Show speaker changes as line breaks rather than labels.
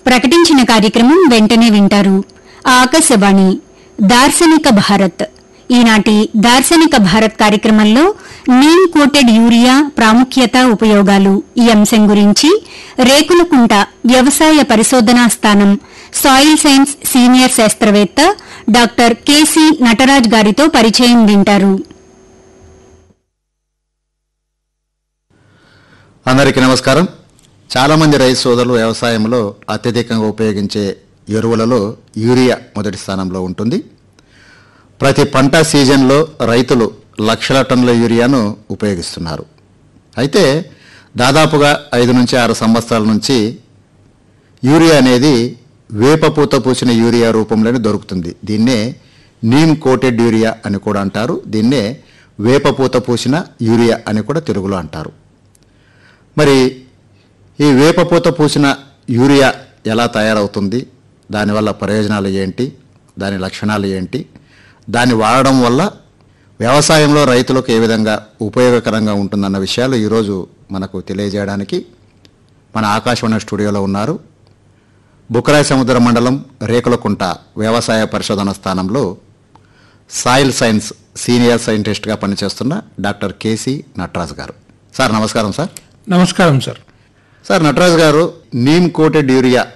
ప్రకటించిన కార్యక్రమం వెంటనే వింటారు ఆకాశవాణి దార్శనిక భారత్ ఈనాటి దార్శనిక భారత్ కార్యక్రమంలో నీమ్ కోటెడ్ యూరియా ప్రాముఖ్యత ఉపయోగాలు ఈ అంశం గురించి రేకులకుంట వ్యవసాయ పరిశోధనా స్థానం సాయిల్ సైన్స్ సీనియర్ శాస్త్రవేత్త డాక్టర్ కెసి నటరాజ్ గారితో పరిచయం వింటారు
అందరికీ నమస్కారం చాలామంది రైతు సోదరులు వ్యవసాయంలో అత్యధికంగా ఉపయోగించే ఎరువులలో యూరియా మొదటి స్థానంలో ఉంటుంది ప్రతి పంట సీజన్లో రైతులు లక్షల టన్నుల యూరియాను ఉపయోగిస్తున్నారు అయితే దాదాపుగా ఐదు నుంచి ఆరు సంవత్సరాల నుంచి యూరియా అనేది వేపపూత పూసిన యూరియా రూపంలోనే దొరుకుతుంది దీన్నే నీమ్ కోటెడ్ యూరియా అని కూడా అంటారు దీన్నే వేపపూత పూసిన యూరియా అని కూడా తెలుగులో అంటారు మరి ఈ వేపపూత పూసిన యూరియా ఎలా తయారవుతుంది దానివల్ల ప్రయోజనాలు ఏంటి దాని లక్షణాలు ఏంటి దాన్ని వాడడం వల్ల వ్యవసాయంలో రైతులకు ఏ విధంగా ఉపయోగకరంగా ఉంటుందన్న విషయాలు ఈరోజు మనకు తెలియజేయడానికి మన ఆకాశవాణి స్టూడియోలో ఉన్నారు బుకరాయ సముద్ర మండలం రేకులకుంట వ్యవసాయ పరిశోధన స్థానంలో సాయిల్ సైన్స్ సీనియర్ సైంటిస్ట్గా పనిచేస్తున్న డాక్టర్ కేసి నటరాజ్ గారు సార్ నమస్కారం సార్
నమస్కారం సార్
సార్ నటరాజ్ గారు నీమ్ కోటెడ్ యూరియా